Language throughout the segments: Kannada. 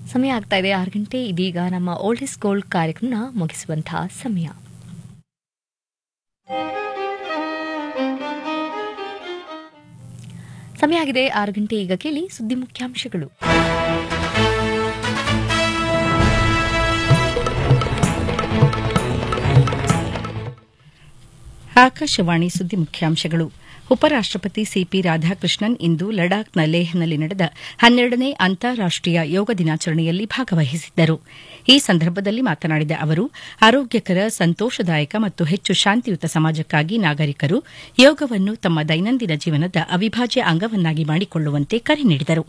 ಸಮಯ ಆಗ್ತಾ ಇದೆ ಆರು ಗಂಟೆ ಇದೀಗ ನಮ್ಮ ಓಲ್ಡ್ ಇಸ್ ಗೋಲ್ಡ್ ಕಾರ್ಯಕ್ರಮ ಮುಗಿಸುವಂತಹ ಸಮಯ ಸಮಯ ಆಗಿದೆ ಆರು ಗಂಟೆ ಈಗ ಕೇಳಿ ಸುದ್ದಿ ಮುಖ್ಯಾಂಶಗಳು ಆಕಾಶವಾಣಿ ಸುದ್ದಿ ಮುಖ್ಯಾಂಶಗಳು ಉಪರಾಷ್ಟಪತಿ ಸಿಪಿ ರಾಧಾಕೃಷ್ಣನ್ ಇಂದು ಲಡಾಖ್ನ ಲೇಹ್ನಲ್ಲಿ ನಡೆದ ಹನ್ನೆರಡನೇ ಅಂತಾರಾಷ್ಟೀಯ ಯೋಗ ದಿನಾಚರಣೆಯಲ್ಲಿ ಭಾಗವಹಿಸಿದ್ದರು ಈ ಸಂದರ್ಭದಲ್ಲಿ ಮಾತನಾಡಿದ ಅವರು ಆರೋಗ್ಯಕರ ಸಂತೋಷದಾಯಕ ಮತ್ತು ಹೆಚ್ಚು ಶಾಂತಿಯುತ ಸಮಾಜಕ್ಕಾಗಿ ನಾಗರಿಕರು ಯೋಗವನ್ನು ತಮ್ಮ ದೈನಂದಿನ ಜೀವನದ ಅವಿಭಾಜ್ಯ ಅಂಗವನ್ನಾಗಿ ಮಾಡಿಕೊಳ್ಳುವಂತೆ ಕರೆ ನೀಡಿದರು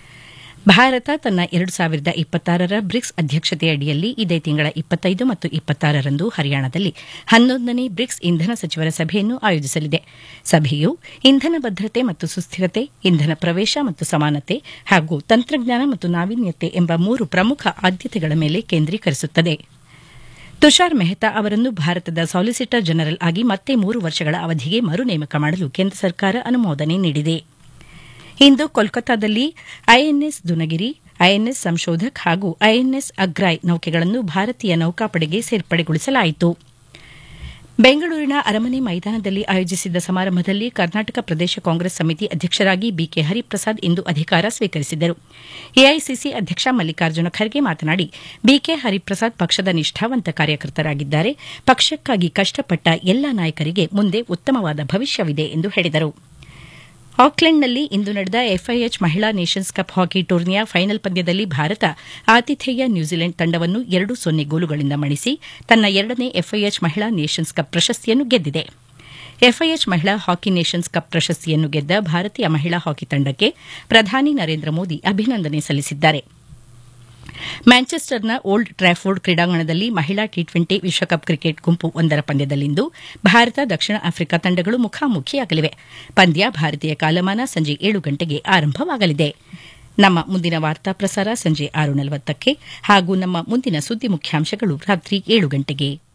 ಭಾರತ ತನ್ನ ಎರಡು ಸಾವಿರದ ಇಪ್ಪತ್ತಾರರ ಬ್ರಿಕ್ಸ್ ಅಧ್ಯಕ್ಷತೆಯಡಿಯಲ್ಲಿ ಇದೇ ತಿಂಗಳ ಇಪ್ಪತ್ತೈದು ಮತ್ತು ಇಪ್ಪತ್ತಾರರಂದು ಹರಿಯಾಣದಲ್ಲಿ ಹನ್ನೊಂದನೇ ಬ್ರಿಕ್ಸ್ ಇಂಧನ ಸಚಿವರ ಸಭೆಯನ್ನು ಆಯೋಜಿಸಲಿದೆ ಸಭೆಯು ಇಂಧನ ಭದ್ರತೆ ಮತ್ತು ಸುಸ್ಥಿರತೆ ಇಂಧನ ಪ್ರವೇಶ ಮತ್ತು ಸಮಾನತೆ ಹಾಗೂ ತಂತ್ರಜ್ಞಾನ ಮತ್ತು ನಾವೀನ್ಯತೆ ಎಂಬ ಮೂರು ಪ್ರಮುಖ ಆದ್ಯತೆಗಳ ಮೇಲೆ ಕೇಂದ್ರೀಕರಿಸುತ್ತದೆ ತುಷಾರ್ ಮೆಹ್ತಾ ಅವರನ್ನು ಭಾರತದ ಸಾಲಿಸಿಟರ್ ಜನರಲ್ ಆಗಿ ಮತ್ತೆ ಮೂರು ವರ್ಷಗಳ ಅವಧಿಗೆ ಮರು ನೇಮಕ ಮಾಡಲು ಕೇಂದ್ರ ಸರ್ಕಾರ ಅನುಮೋದನೆ ನೀಡಿದೆ ಇಂದು ಕೋಲ್ಕತ್ತಾದಲ್ಲಿ ಐಎನ್ಎಸ್ ದುನಗಿರಿ ಐಎನ್ಎಸ್ ಸಂಶೋಧಕ್ ಹಾಗೂ ಐಎನ್ಎಸ್ ಅಗ್ರಾಯ್ ನೌಕೆಗಳನ್ನು ಭಾರತೀಯ ನೌಕಾಪಡೆಗೆ ಸೇರ್ಪಡೆಗೊಳಿಸಲಾಯಿತು ಬೆಂಗಳೂರಿನ ಅರಮನೆ ಮೈದಾನದಲ್ಲಿ ಆಯೋಜಿಸಿದ್ದ ಸಮಾರಂಭದಲ್ಲಿ ಕರ್ನಾಟಕ ಪ್ರದೇಶ ಕಾಂಗ್ರೆಸ್ ಸಮಿತಿ ಅಧ್ಯಕ್ಷರಾಗಿ ಬಿಕೆ ಹರಿಪ್ರಸಾದ್ ಇಂದು ಅಧಿಕಾರ ಸ್ವೀಕರಿಸಿದರು ಎಐಸಿಸಿ ಅಧ್ಯಕ್ಷ ಮಲ್ಲಿಕಾರ್ಜುನ ಖರ್ಗೆ ಮಾತನಾಡಿ ಬಿಕೆ ಹರಿಪ್ರಸಾದ್ ಪಕ್ಷದ ನಿಷ್ಠಾವಂತ ಕಾರ್ಯಕರ್ತರಾಗಿದ್ದಾರೆ ಪಕ್ಷಕ್ಕಾಗಿ ಕಷ್ಟಪಟ್ಟ ಎಲ್ಲಾ ನಾಯಕರಿಗೆ ಮುಂದೆ ಉತ್ತಮವಾದ ಭವಿಷ್ಯವಿದೆ ಎಂದು ಹೇಳಿದರು ಆಕ್ಲೆಂಡ್ನಲ್ಲಿ ಇಂದು ನಡೆದ ಎಫ್ಐಎಚ್ ಮಹಿಳಾ ನೇಷನ್ಸ್ ಕಪ್ ಹಾಕಿ ಟೂರ್ನಿಯ ಫೈನಲ್ ಪಂದ್ಯದಲ್ಲಿ ಭಾರತ ಆತಿಥೇಯ ನ್ಯೂಜಿಲೆಂಡ್ ತಂಡವನ್ನು ಎರಡು ಸೊನ್ನೆ ಗೋಲುಗಳಿಂದ ಮಣಿಸಿ ತನ್ನ ಎರಡನೇ ಎಫ್ಐಎಚ್ ಮಹಿಳಾ ನೇಷನ್ಸ್ ಕಪ್ ಪ್ರಶಸ್ತಿಯನ್ನು ಗೆದ್ದಿದೆ ಎಫ್ಐಎಚ್ ಮಹಿಳಾ ಹಾಕಿ ನೇಷನ್ಸ್ ಕಪ್ ಪ್ರಶಸ್ತಿಯನ್ನು ಗೆದ್ದ ಭಾರತೀಯ ಮಹಿಳಾ ಹಾಕಿ ತಂಡಕ್ಕೆ ಪ್ರಧಾನಿ ನರೇಂದ್ರ ಮೋದಿ ಅಭಿನಂದನೆ ಸಲ್ಲಿಸಿದ್ದಾರೆ ಮ್ಯಾಂಚೆಸ್ಟರ್ನ ಓಲ್ಡ್ ಟ್ರಾಫೋರ್ಡ್ ಕ್ರೀಡಾಂಗಣದಲ್ಲಿ ಮಹಿಳಾ ಟಿ ಟ್ವೆಂಟಿ ವಿಶ್ವಕಪ್ ಕ್ರಿಕೆಟ್ ಗುಂಪು ಒಂದರ ಪಂದ್ಯದಲ್ಲಿಂದು ಭಾರತ ದಕ್ಷಿಣ ಆಫ್ರಿಕಾ ತಂಡಗಳು ಮುಖಾಮುಖಿಯಾಗಲಿವೆ ಪಂದ್ಯ ಭಾರತೀಯ ಕಾಲಮಾನ ಸಂಜೆ ಏಳು ಗಂಟೆಗೆ ಆರಂಭವಾಗಲಿದೆ ನಮ್ಮ ಮುಂದಿನ ವಾರ್ತಾ ಪ್ರಸಾರ ಸಂಜೆ ಆರು ನಲವತ್ತಕ್ಕೆ ಹಾಗೂ ನಮ್ಮ ಮುಂದಿನ ಸುದ್ದಿ ಮುಖ್ಯಾಂಶಗಳು ರಾತ್ರಿ ಏಳು ಗಂಟೆಗೆ